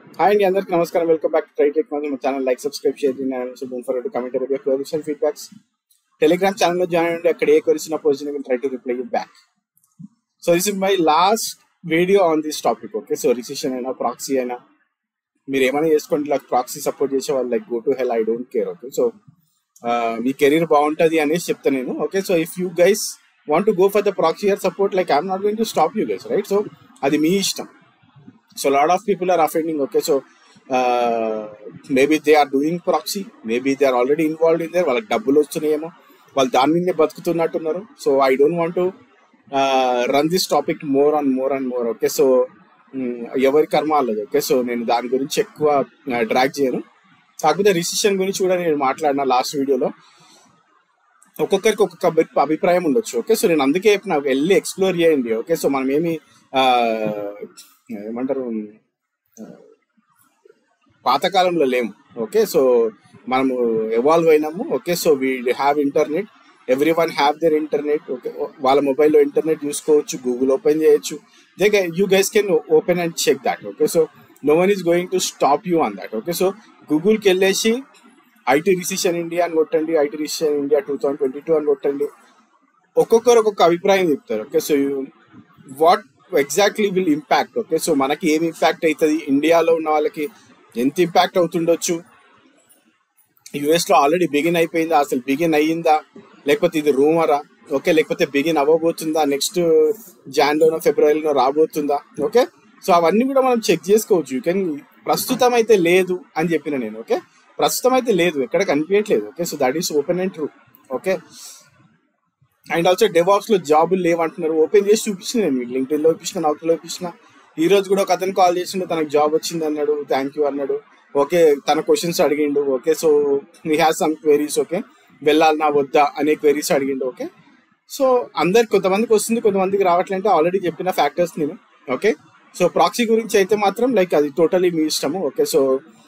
Hi అండి అందరికీ నమస్కారం welcome back to try tech మా ఛానల్ లైక్ సబ్స్క్రైబ్ చేయండి నేను so don't forget to comment about your queries and feedbacks Telegram ఛానల్లో జాయిన్ అవ్వండి అక్కడ ఏ క్వరీస్ ఉన్న position will try to reply you back so this is my last video on this topic okay so recession అయినా proxy అయినా మీరు ఏమైనా చేసుకోండి లైక్ ప్రాక్సీ సపోర్ట్ చేసే వాళ్ళు like go to hell I don't care okay so మీ career బాగుంటుంది అనేసి చెప్తాను నేను okay so if you guys want to go for the proxy or support like I'm not going to stop you guys right so అది మీ ఇష్టం so lot of people are offending okay so maybe they are doing proxy maybe they are already involve in their వాళ్ళకి డబ్బులు వస్తున్నాయేమో వాళ్ళు దాని మీదే బతుకుతున్నట్టున్నారు so I don't want to run this topic more and more and more okay so ఎవరి కర్మ అల్లదు okay so నేను దాని గురించి ఎక్కువ డ్రాగ్ చేయను కాకపోతే రిసిషన్ గురించి కూడా నేను మాట్లాడిన లాస్ట్ వీడియోలో ఒక్కొక్కరికి ఒక్కొక్క అభి- అభిప్రాయం ఉండొచ్చు ఓకే సో నేను అందుకే చెప్పిన వెళ్ళి ఎక్స్ప్లోర్ చేయండి ఓకే సో మనం ఏమి ఆ, ఏమంటారు ఆ, పాతకాలంలో లేము ఓకే సో మనము ఎవాల్వ్ అయినాము okay so we have internet everyone have their internet okay వాళ్ళ మొబైల్లో ఇంటర్నెట్ చూసుకోవచ్చు గూగుల్ ఓపెన్ చేయొచ్చు they you guys can open and check that okay so no one is going to stop you on that okay so గూగుల్కి వెళ్ళేసి IT recession India అని కొట్టండి IT recession India two thousand twenty two అని కొట్టండి ఒక్కొక్కరు ఒక్కొక్క అభిప్రాయం చెప్తారు okay so what exactly will impact okay so మనకి ఏం ఇంపాక్ట్ అవుతుంది ఇండియాలో ఉన్న వాళ్ళకి ఎంత ఇంపాక్ట్ అవుతుండొచ్చు యుఎస్ లో ఆల్రెడీ బిగిన్ అయిపోయిందా అసలు బిగిన్ అయ్యిందా లేకపోతే ఇది రూమరా ఓకే లేకపోతే బిగిన్ అవ్వబోతుందా నెక్స్ట్ జాన్లోనో ఫిబ్రవరిలో రాబోతుందా ఓకే సో అవన్నీ కూడా మనం చెక్ చేసుకోవచ్చు యూ కెన్ ప్రస్తుతం అయితే లేదు అని చెప్పిన నేను ఓకే ప్రస్తుతం అయితే లేదు ఎక్కడ కనిపించట్లేదు okay so that is open and true okay and also DevOps లో జాబులు లేవంటున్నారు ఓపెన్ చేసి చూపించిన నేను లింక్డ్ఇన్ లో చూపించిన అవుట్లో చూపించిన ఈ రోజు కూడా ఒక అతను కాల్ చేసిండు తనకు జాబ్ వచ్చింది అన్నాడు థ్యాంక్ యూ అన్నాడు ఓకే తన క్వశ్చన్స్ అడిగిండు okay so we have some queries okay వెళ్ళాలనా వద్దా అనే క్వెరీస్ అడిగిండు ఓకే సో అందరికి కొంతమందికి వస్తుంది కొంతమందికి రావట్లంటే ఆల్రెడీ చెప్పిన ఫ్యాక్టర్స్ నేను ఓకే సో ప్రాక్సీ గురించి అయితే మాత్రం లైక్ అది టోటలీ మీ ఇష్టము okay so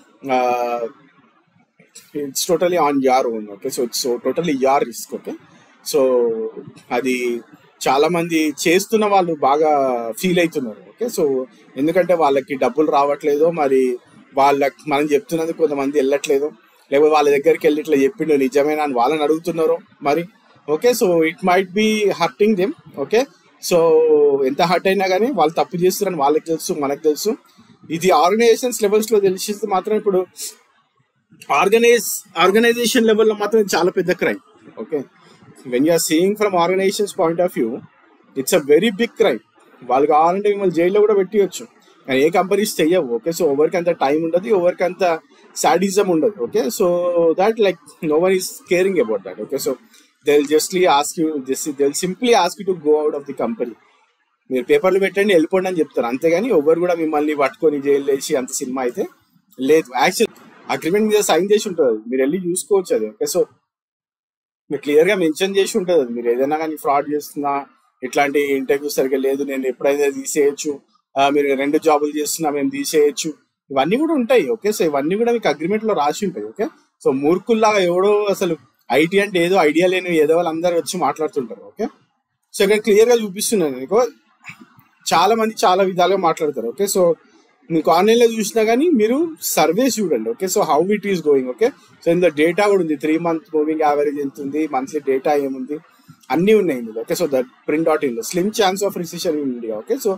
it's totally on your own okay so it's totally your risk okay so అది చాలా మంది చేస్తున్న వాళ్ళు బాగా ఫీల్ అవుతున్నారు ఓకే సో ఎందుకంటే వాళ్ళకి డబ్బులు రావట్లేదు మరి వాళ్ళకి మనం చెప్తున్నది కొంతమంది వెళ్ళట్లేదు లేకపోతే వాళ్ళ దగ్గరికి వెళ్ళి ఇట్లా చెప్పిండు నిజమేనా అని వాళ్ళని అడుగుతున్నారు మరి okay so it might be hurting them okay so ఎంత హర్ట్ అయినా కానీ వాళ్ళు తప్పు చేస్తున్నారని వాళ్ళకి తెలుసు మనకు తెలుసు ఇది ఆర్గనైజేషన్స్ లెవెల్స్ లో తెలిసిస్తే మాత్రం ఇప్పుడు ఆర్గనైజ్ ఆర్గనైజేషన్ లెవెల్లో మాత్రం ఇది చాలా పెద్ద crime okay when you're seeing from organisations point of view it's a very big crime వాళ్ళు కావాలంటే మిమ్మల్ని జైల్లో కూడా పెట్టియచ్చు కానీ ఏ కంపెనీస్ చెయ్యవు ఓకే సో ఎవరికి అంత టైం ఉండదు ఎవరికి అంత సాడిజం ఉండదు okay so that like no one is caring about that okay so they justly ask you just they simply ask you to go out of the company మీరు పేపర్లు పెట్టండి వెళ్ళిపోండి అని చెప్తారు అంతేగాని ఎవరు కూడా మిమ్మల్ని పట్టుకొని జైలు వేసి అంత సినిమా అయితే లేదు యాక్చువల్ అగ్రిమెంట్ మీద సైన్ చేసి ఉంటుంది మీరు వెళ్ళి చూసుకోవచ్చు అది ఓకే సో మీరు క్లియర్ గా మెన్షన్ చేసి ఉంటుంది అది మీరు ఏదైనా కానీ ఫ్రాడ్ చేస్తున్నా ఇట్లాంటి ఇంటర్వ్యూ సరిగ్గా లేదు నేను ఎప్పుడైతే తీసేయచ్చు ఆ, మీరు రెండు జాబులు చేస్తున్నా మేము తీసేయచ్చు ఇవన్నీ కూడా ఉంటాయి ఓకే సో ఇవన్నీ కూడా మీకు అగ్రిమెంట్ లో రాసి ఉంటాయి ఓకే సో మూర్ఖుల్లాగా ఎవడో అసలు ఐటీ అంటే ఏదో ఐడియా లేని ఏదో వాళ్ళందరూ వచ్చి మాట్లాడుతుంటారు ఓకే సో ఇక్కడ క్లియర్ గా చూపిస్తున్నాను మీకు చాలా మంది చాలా విధాలుగా మాట్లాడతారు ఓకే సో మీకు ఆన్లైన్ లో చూసినా కానీ మీరు సర్వేస్ చూడండి okay so how it is going okay so ఇందులో డేటా కూడా ఉంది త్రీ మంత్ మూవింగ్ యావరేజ్ ఎంత ఉంది మంత్లీ డేటా ఏముంది అన్ని ఉన్నాయి ఇందులో okay so that print out in slim chance of recession in India okay so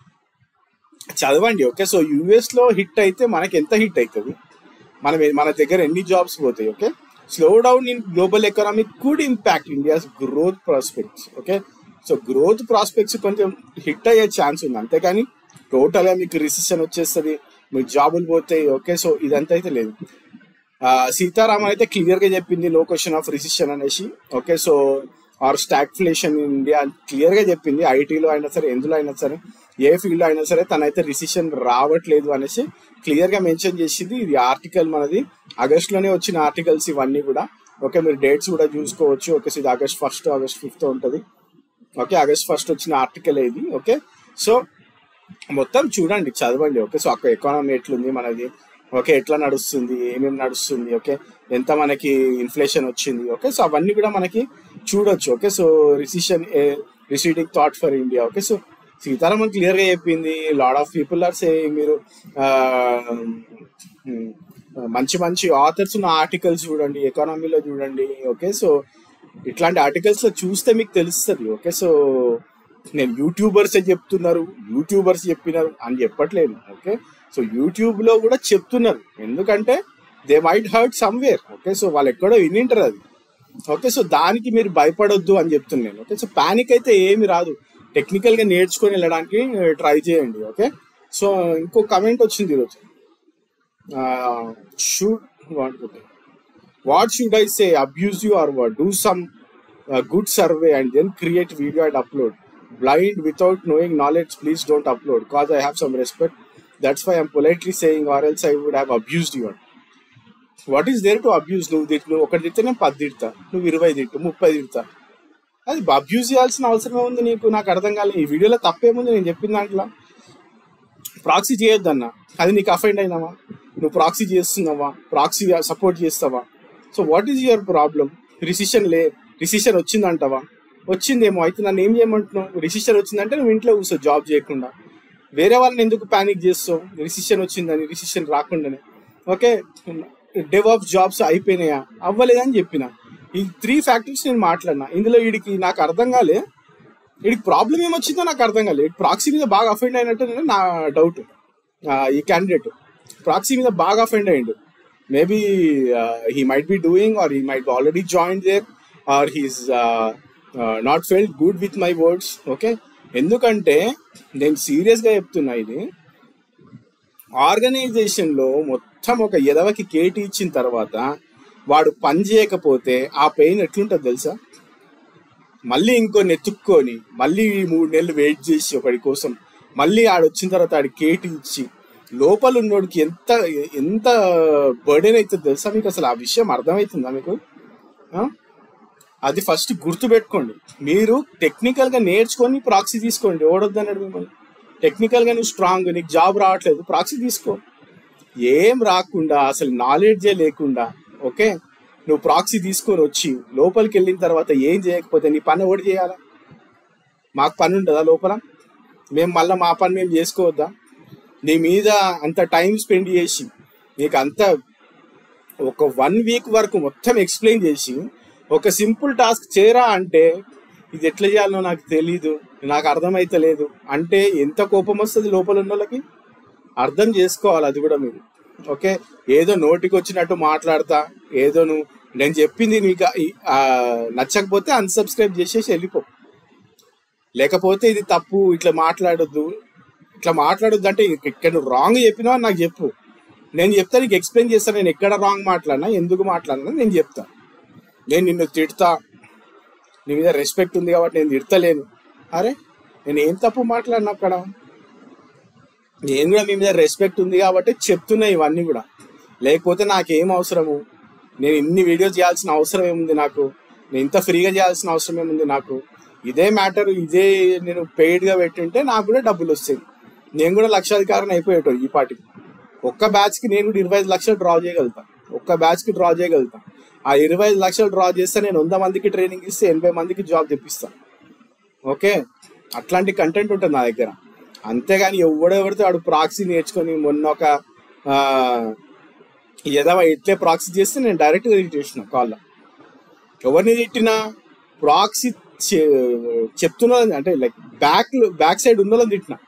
చదవండి ఓకే సో యుఎస్ లో హిట్ అయితే మనకి ఎంత హిట్ అవుతుంది మనం మన దగ్గర ఎన్ని జాబ్స్ పోతాయి okay slow down in global economic could impact India's growth prospects okay so growth prospects కొంచెం హిట్ అయ్యే ఛాన్స్ ఉంది అంతేకాని టోటల్ గా మీకు రిసిషన్ వచ్చేస్తుంది మీకు జాబులు పోతాయి ఓకే సో ఇదంతా అయితే లేదు ఆ, సీతారామన్ అయితే క్లియర్ గా చెప్పింది నో క్వశ్చన్ ఆఫ్ రిసిషన్ అనేసి okay so or stagflation in India clear గా చెప్పింది ఐటీలో అయినా సరే ఎందులో అయినా సరే ఏ ఫీల్డ్ లో అయినా సరే తనైతే రిసిషన్ రావట్లేదు అనేసి క్లియర్ గా మెన్షన్ చేసింది ఇది ఆర్టికల్ మనది ఆగస్ట్ లోనే వచ్చిన ఆర్టికల్స్ ఇవన్నీ కూడా ఓకే మీరు డేట్స్ కూడా చూసుకోవచ్చు ఓకే సో ఇది ఆగస్ట్ ఫస్ట్ ఆగస్ట్ ఫిఫ్త్ ఉంటుంది ఓకే ఆగస్ట్ ఫస్ట్ వచ్చిన ఆర్టికల్ ఇది ఓకే సో మొత్తం చూడండి చదవండి ఓకే సో అక్కడ ఎకానమీ ఎట్లుంది మనది ఓకే ఎట్లా నడుస్తుంది ఏమేమి నడుస్తుంది ఓకే ఎంత మనకి ఇన్ఫ్లేషన్ వచ్చింది ఓకే సో అవన్నీ కూడా మనకి చూడొచ్చు okay so recession receding thought for India okay so Sitharaman clear గా చెప్పింది lot of people are say మీరు మంచి మంచి ఆథర్స్ ఉన్న ఆర్టికల్స్ చూడండి ఎకానమీలో చూడండి ఓకే సో ఇట్లాంటి ఆర్టికల్స్ లో చూస్తే మీకు తెలుస్తుంది ఓకే సో నేను యూట్యూబర్స్ చెప్తున్నారు యూట్యూబర్స్ చెప్పినారు అని చెప్పట్లేదు ఓకే సో యూట్యూబ్ లో కూడా చెప్తున్నారు ఎందుకంటే they might hurt somewhere okay so వాళ్ళు ఎక్కడో వినింటారు అది ఓకే సో దానికి మీరు భయపడొద్దు అని చెప్తున్నాను ఓకే సో పానిక్ అయితే ఏమి రాదు టెక్నికల్ గా నేర్చుకొని వెళ్ళడానికి ట్రై చేయండి ఓకే సో ఇంకో కమెంట్ వచ్చింది ఈరోజు should what should I say abuse you or what do some good survey and then create video and upload blind without knowing knowledge please don't upload cause I have some respect that's why I'm politely saying or else I would have abused you and what is there to abuse నువ్వు తిట్టు నువ్వు ఒకటి తిడితే నేను పది తిడతా నువ్వు ఇరవై తిట్టు ముప్పై తిడతా అది అబ్యూస్ చేయాల్సిన అవసరమే ఉంది నీకు నాకు అర్థం కాలేదు ఈ వీడియోలో తప్పేముంది నేను చెప్పిన దాంట్లో ప్రాక్సీ చేయొద్దన్న అది నీకు అఫైండ్ అయినావా నువ్వు ప్రాక్సీ చేస్తున్నావా ప్రాక్సీ సపోర్ట్ చేస్తావా so what is your problem recession లే రిసిషన్ వచ్చిందంటావా వచ్చిందేమో అయితే నన్ను ఏం చేయమంటున్నావు రిసిషన్ వచ్చిందంటే నువ్వు ఇంట్లో కూర్చో జాబ్ చేయకుండా వేరే వాళ్ళని ఎందుకు ప్యానిక్ చేస్తావు రిసిషన్ వచ్చిందని రిసిషన్ రాకుండానే ఓకే డెవలప్ జాబ్స్ అయిపోయినాయా అవ్వలేదని చెప్పిన ఈ త్రీ ఫ్యాక్టర్స్ నేను మాట్లాడినా ఇందులో వీడికి నాకు అర్థం కాలే వీడికి ప్రాబ్లం ఏమొచ్చిందో నాకు అర్థం కాలేదు ప్రాక్సీ మీద బాగా అఫెండ్ అయినట్టు నా డౌట్ ఈ క్యాండిడేట్ ప్రాక్సీ మీద బాగా అఫెండ్ అయ్యిండు maybe he might be doing or he might already join there or he's not felt good with my words okay ఎందుకంటే నేను సీరియస్గా చెప్తున్నా ఇది ఆర్గనైజేషన్ లో మొత్తం ఒక ఎదవకి కేటీ ఇచ్చిన తర్వాత వాడు పని చేయకపోతే ఆ పెయిన్ ఎట్లుంటుంది తెలుసా మళ్ళీ ఇంకో నెత్తుక్కొని మళ్ళీ ఈ మూడు నెలలు వెయిట్ చేసి ఒకడి కోసం మళ్ళీ ఆడు వచ్చిన తర్వాత ఆడి కేటీ ఇచ్చి లోపల ఉన్నోడికి ఎంత ఎంత బర్డెన్ అవుతుంది తెలుసా మీకు అసలు ఆ విషయం అర్థమవుతుందా మీకు ఆ? అది ఫస్ట్ గుర్తు పెట్టుకోండి మీరు టెక్నికల్ గా నేర్చుకొని ప్రాక్సీ తీసుకోండి ఓడొద్దన్నాడు మిమ్మల్ని టెక్నికల్ గా నువ్వు స్ట్రాంగ్ నీకు జాబ్ రావట్లేదు ప్రాక్సీ తీసుకో ఏం రాకుండా అసలు నాలెడ్జే లేకుండా ఓకే నువ్వు ప్రాక్సీ తీసుకొని వచ్చి లోపలికి వెళ్ళిన తర్వాత ఏం చేయకపోతే నీ పని ఒకటి చేయాలా మాకు పని ఉంటుందా లోపల మేము మళ్ళీ మా పని మేము చేసుకోవద్దా నీ మీద అంత టైం స్పెండ్ చేసి నీకు అంత ఒక వన్ వీక్ వరకు మొత్తం ఎక్స్ప్లెయిన్ చేసి ఒక సింపుల్ టాస్క్ చేరా అంటే ఇది ఎట్లా చేయాలో నాకు తెలీదు నాకు అర్థమైతలేదు అంటే ఎంత కోపం వస్తుంది లోపల ఉన్న వాళ్ళకి అర్థం చేసుకోవాలి అది కూడా మీరు ఓకే ఏదో నోటికి వచ్చినట్టు మాట్లాడతా ఏదో నువ్వు నేను చెప్పింది నీకు ఆ, నచ్చకపోతే అన్సబ్స్క్రైబ్ చేసేసి వెళ్ళిపో లేకపోతే ఇది తప్పు ఇట్లా మాట్లాడొద్దు ఇట్లా మాట్లాడొద్దు అంటే ఇక్కడ నువ్వు రాంగ్ చెప్పినావు అని నాకు చెప్పు నేను చెప్తా నీకు ఎక్స్ప్లెయిన్ చేస్తాను నేను ఎక్కడ రాంగ్ మాట్లాడినా ఎందుకు మాట్లాడినా నేను చెప్తా నేను నిన్ను తిడతా నీ మీద రెస్పెక్ట్ ఉంది కాబట్టి నేను తిడతలేను అరే నేను ఏం తప్పు మాట్లాడినా అక్కడ నేను కూడా మీ మీద రెస్పెక్ట్ ఉంది కాబట్టి చెప్తున్నా ఇవన్నీ కూడా లేకపోతే నాకేం అవసరము నేను ఇన్ని వీడియోస్ చేయాల్సిన అవసరం ఏముంది నాకు నేను ఇంత ఫ్రీగా చేయాల్సిన అవసరం ఏముంది నాకు ఇదే మ్యాటర్ ఇదే నేను పెయిడ్ గా పెట్టింటే నాకు కూడా డబ్బులు వస్తాయి నేను కూడా లక్షాధికారిని అయిపోయేటోడు ఈ పాటికి ఒక్క బ్యాచ్ కి నేను కూడా ఇరవై ఐదు లక్షలు డ్రా చేయగలుగుతా ఒక్క బ్యాచ్ కి డ్రా చేయగలుగుతా ఆ ఇరవై ఐదు లక్షలు డ్రా చేస్తే నేను వంద మందికి ట్రైనింగ్ ఇస్తే ఎనభై మందికి జాబ్ తెప్పిస్తా ఓకే అట్లాంటి కంటెంట్ ఉంటుంది నా దగ్గర అంతేగాని ఎవడెవడితే వాడు ప్రాక్సీ నేర్చుకొని మొన్న ఒక ఆ, ఏదైనా ఎట్లే ప్రాక్సీ చేస్తే నేను డైరెక్ట్గా చేసిన కాల్లో ఎవరిని తిట్టినా ప్రాక్సీ చెప్తున్నా అంటే లైక్ బ్యాక్ బ్యాక్ సైడ్ ఉన్న వాళ్ళని తిట్టిన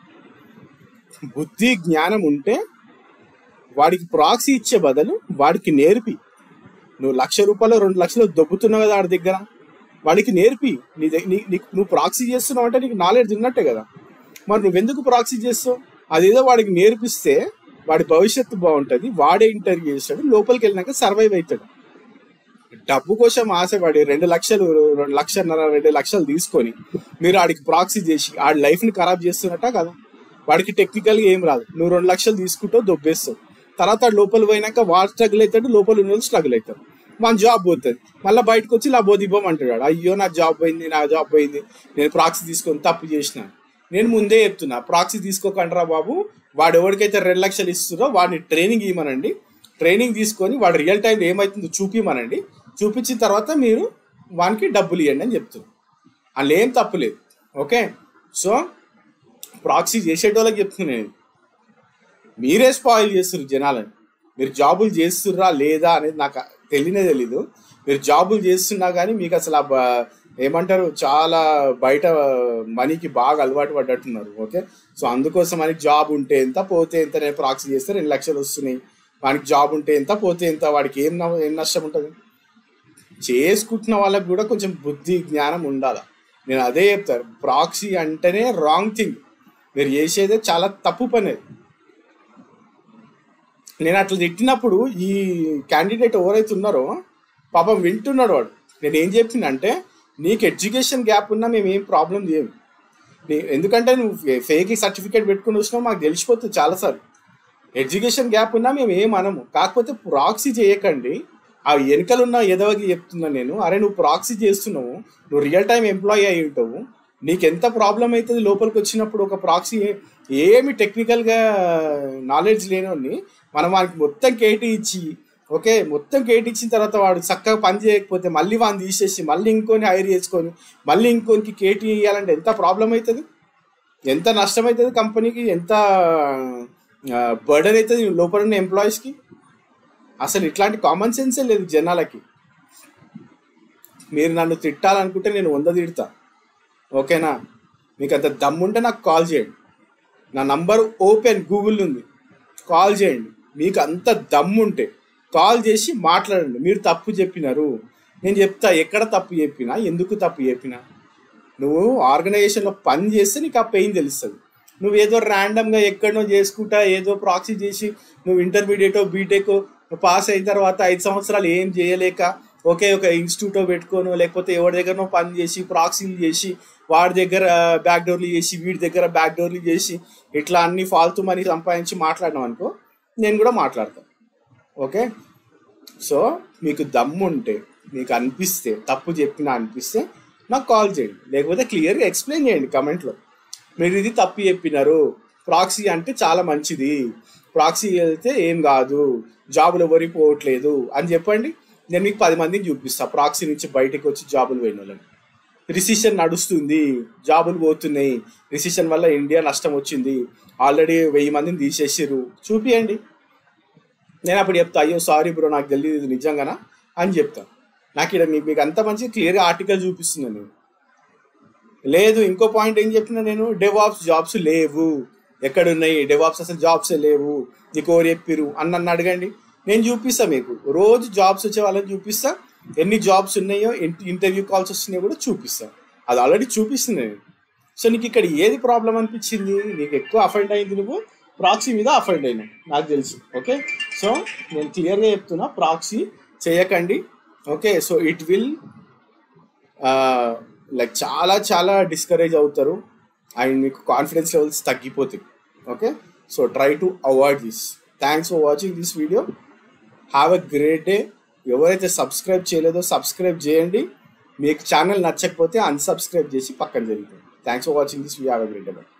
బుద్ధి జ్ఞానం ఉంటే వాడికి ప్రాక్సీ ఇచ్చే బదులు వాడికి నేర్పి నువ్వు లక్ష రూపాయలు రెండు లక్షలు దొబ్బుతున్నావు కదా వాడి దగ్గర వాడికి నేర్పి నీ దగ్గ- నీ- నీకు నువ్వు ప్రాక్సీ చేస్తున్నావు అంటే నీకు నాలెడ్జ్ ఉన్నట్టే కదా మరి నువ్వెందుకు ప్రాక్సీ చేస్తావు అదేదో వాడికి నేర్పిస్తే వాడి భవిష్యత్తు బాగుంటది వాడే ఇంటర్వ్యూ చేస్తాడు లోపలికి వెళ్ళినాక సర్వైవ్ అవుతాడు డబ్బు కోసం ఆశపడి రెండు లక్షలు రెండు లక్షన్నర రెండు లక్షలు తీసుకొని మీరు ఆడికి ప్రాక్సీ చేసి ఆడి లైఫ్ ని ఖరాబ్ చేస్తున్నట్ట కదా వాడికి టెక్నికల్ గా ఏం రాదు నువ్వు రెండు లక్షలు తీసుకుంటావు దొబ్బేస్తావు తర్వాత ఆడు లోపల పోయినాక వాడు స్ట్రగుల్ అవుతాడు లోపల ఉన్న వాళ్ళు స్ట్రగుల్ అవుతారు మన జాబ్ పోతుంది మళ్ళీ బయటకు వచ్చి ఇలా బోధిపోం అంటాడు వాడు. అయ్యో నా జాబ్ పోయింది నా జాబ్ పోయింది నేను ప్రాక్సీ తీసుకొని తప్పు చేసిన నేను ముందే చెప్తున్నా ప్రాక్సీ తీసుకోకండిరా బాబు వాడు ఎవరికైతే రెండు లక్షలు ఇస్తుందో వాడిని ట్రైనింగ్ ఇవ్వమనండి ట్రైనింగ్ తీసుకొని వాడు రియల్ టైం ఏమవుతుందో చూపిమనండి చూపించిన తర్వాత మీరు వానికి డబ్బులు ఇవ్వండి అని చెప్తున్నారు అందులో ఏం తప్పులేదు ఓకే సో ప్రాక్సీ చేసేటోళ్ళకి చెప్తున్నాను నేను మీరే స్పాయిల్ చేస్తారు జనాలని మీరు జాబులు చేస్తుర్రా లేదా అనేది నాకు తెలియనే తెలీదు మీరు జాబులు చేస్తున్నా కానీ మీకు అసలు ఆ బ- ఏమంటారు చాలా బయట మనీకి బాగా అలవాటు పడ్డట్టున్నారు ఓకే సో అందుకోసం మనకి జాబ్ ఉంటే ఎంత పోతే ఎంత నేను ప్రాక్సీ చేస్తే రెండు లక్షలు వస్తున్నాయి వానికి జాబ్ ఉంటే ఎంత పోతే ఎంత వాడికి ఏం నవ- ఏం నష్టం ఉంటుంది చేసుకుంటున్న వాళ్ళకి కూడా కొంచెం బుద్ధి జ్ఞానం ఉండాలి నేను అదే చెప్తాను ప్రాక్సీ అంటేనే రాంగ్ థింగ్ మీరు చేసేదే చాలా తప్పు పని అది నేను అట్లా తిట్టినప్పుడు ఈ క్యాండిడేట్ ఎవరైతే ఉన్నారో పాపం వింటున్నాడు వాడు నేను ఏం చెప్పినంటే నీకు ఎడ్యుకేషన్ గ్యాప్ ఉన్నా మేము ఏం ప్రాబ్లం చేయము నీ- ఎందుకంటే నువ్వు ఫేక్ సర్టిఫికేట్ పెట్టుకుని వచ్చినావు మాకు తెలిసిపోతుంది చాలాసార్లు ఎడ్యుకేషన్ గ్యాప్ ఉన్నా మేము ఏం అనము కాకపోతే ప్రాక్సీ చేయకండి ఆ వెనకలున్న ఎదవకి చెప్తున్నా నేను అరే నువ్వు ప్రాక్సీ చేస్తున్నావు నువ్వు రియల్ టైం ఎంప్లాయీ అయి ఉంటావు నీకు ఎంత ప్రాబ్లం అవుతుంది లోపలికి వచ్చినప్పుడు ఒక ప్రాక్సీ ఏమి టెక్నికల్గా నాలెడ్జ్ లేనివాడిని మనం వానికి మొత్తం కేటీ ఇచ్చి ఓకే మొత్తం కేటీ ఇచ్చిన తర్వాత వాడు చక్కగా పని చేయకపోతే మళ్ళీ వాడిని తీసేసి మళ్ళీ ఇంకోని హైర్ చేసుకొని మళ్ళీ ఇంకోనికి కేటీ ఇవ్వాలంటే ఎంత ప్రాబ్లం అవుతుంది ఎంత నష్టం అవుతుంది కంపెనీకి ఎంత బర్డన్ అవుతుంది లోపల ఉన్న ఎంప్లాయీస్కి అసలు ఇట్లాంటి కామన్ సెన్సే లేదు జనాలకి మీరు నన్ను తిట్టాలనుకుంటే నేను వంద తిడతా ఓకేనా మీకు అంత దమ్ముంటే నాకు కాల్ చేయండి నా నంబర్ ఓపెన్ గూగుల్ ఉంది కాల్ చేయండి మీకు అంత దమ్ముంటే కాల్ చేసి మాట్లాడండి మీరు తప్పు చెప్పినారు నేను చెప్తా ఎక్కడ తప్పు చెప్పినా ఎందుకు తప్పు చెప్పినా నువ్వు ఆర్గనైజేషన్లో పని చేస్తే నీకు ఆ పెయిన్ తెలుస్తుంది నువ్వు ఏదో ర్యాండమ్గా ఎక్కడనో చేసుకుంటా ఏదో ప్రాక్సీ చేసి నువ్వు ఇంటర్మీడియటో బీటెక్ పాస్ అయిన తర్వాత ఐదు సంవత్సరాలు ఏం చేయలేక ఒకే ఒక ఇన్స్టిట్యూటో పెట్టుకోను లేకపోతే ఎవరి దగ్గరనో పని చేసి ప్రాక్సీలు చేసి వాడి దగ్గర బ్యాక్ డోర్లు చేసి వీడి దగ్గర బ్యాక్ డోర్లు చేసి ఇట్లా అన్ని ఫాల్తూ మనీ సంపాదించి మాట్లాడినాం అనుకో నేను కూడా మాట్లాడతాను ఓకే సో మీకు దమ్ము ఉంటే మీకు అనిపిస్తే తప్పు చెప్పినా అనిపిస్తే నాకు కాల్ చేయండి లేకపోతే క్లియర్గా ఎక్స్ప్లెయిన్ చేయండి కమెంట్లో మీరు ఇది తప్పు చెప్పినారు ప్రాక్సీ అంటే చాలా మంచిది ప్రాక్సీ వెళ్తే ఏం కాదు జాబులు ఎవరికి పోవట్లేదు అని చెప్పండి నేను మీకు పది మందిని చూపిస్తా ప్రాక్సీ నుంచి బయటకు వచ్చి జాబులు పోయిన వాళ్ళని రిసిషన్ నడుస్తుంది జాబులు పోతున్నాయి రిసిషన్ వల్ల ఇండియా నష్టం వచ్చింది ఆల్రెడీ వెయ్యి మందిని తీసేసారు చూపియండి నేను అప్పుడు చెప్తా అయ్యో సారీ బ్రో నాకు తెలియదు ఇది నిజంగానా అని చెప్తా నాకు ఇక్కడ మీకు మీకు అంత మంచి క్లియర్గా ఆర్టికల్ చూపిస్తున్నాను నేను లేదు ఇంకో పాయింట్ ఏం చెప్పినా నేను డెవాప్స్ జాబ్స్ లేవు ఎక్కడ ఉన్నాయి డెవాప్స్ అసలు జాబ్సే లేవు నీకు ఎవరు చెప్పిరు అని నన్ను అడగండి నేను చూపిస్తా మీకు రోజు జాబ్స్ వచ్చే వాళ్ళని చూపిస్తా ఎన్ని జాబ్స్ ఉన్నాయో ఇంటర్వ్యూ కాల్స్ వస్తున్నాయో కూడా చూపిస్తా అది ఆల్రెడీ చూపిస్తుంది నేను సో నీకు ఇక్కడ ఏది ప్రాబ్లం అనిపించింది నీకు ఎక్కువ అఫెండ్ అయింది నువ్వు ప్రాక్సీ మీద అఫెండ్ అయినా నాకు తెలుసు ఓకే సో నేను క్లియర్గా చెప్తున్నా ప్రాక్సీ చేయకండి okay so it will like చాలా చాలా డిస్కరేజ్ అవుతారు అండ్ మీకు కాన్ఫిడెన్స్ లెవెల్స్ తగ్గిపోతాయి okay so try to avoid this thanks for watching this video have a great day ఎవరైతే సబ్స్క్రైబ్ చేయలేదో సబ్స్క్రైబ్ చేయండి మీకు ఛానల్ నచ్చకపోతే అన్సబ్స్క్రైబ్ చేసి పక్కన జరిగింది thanks for watching this we have a great day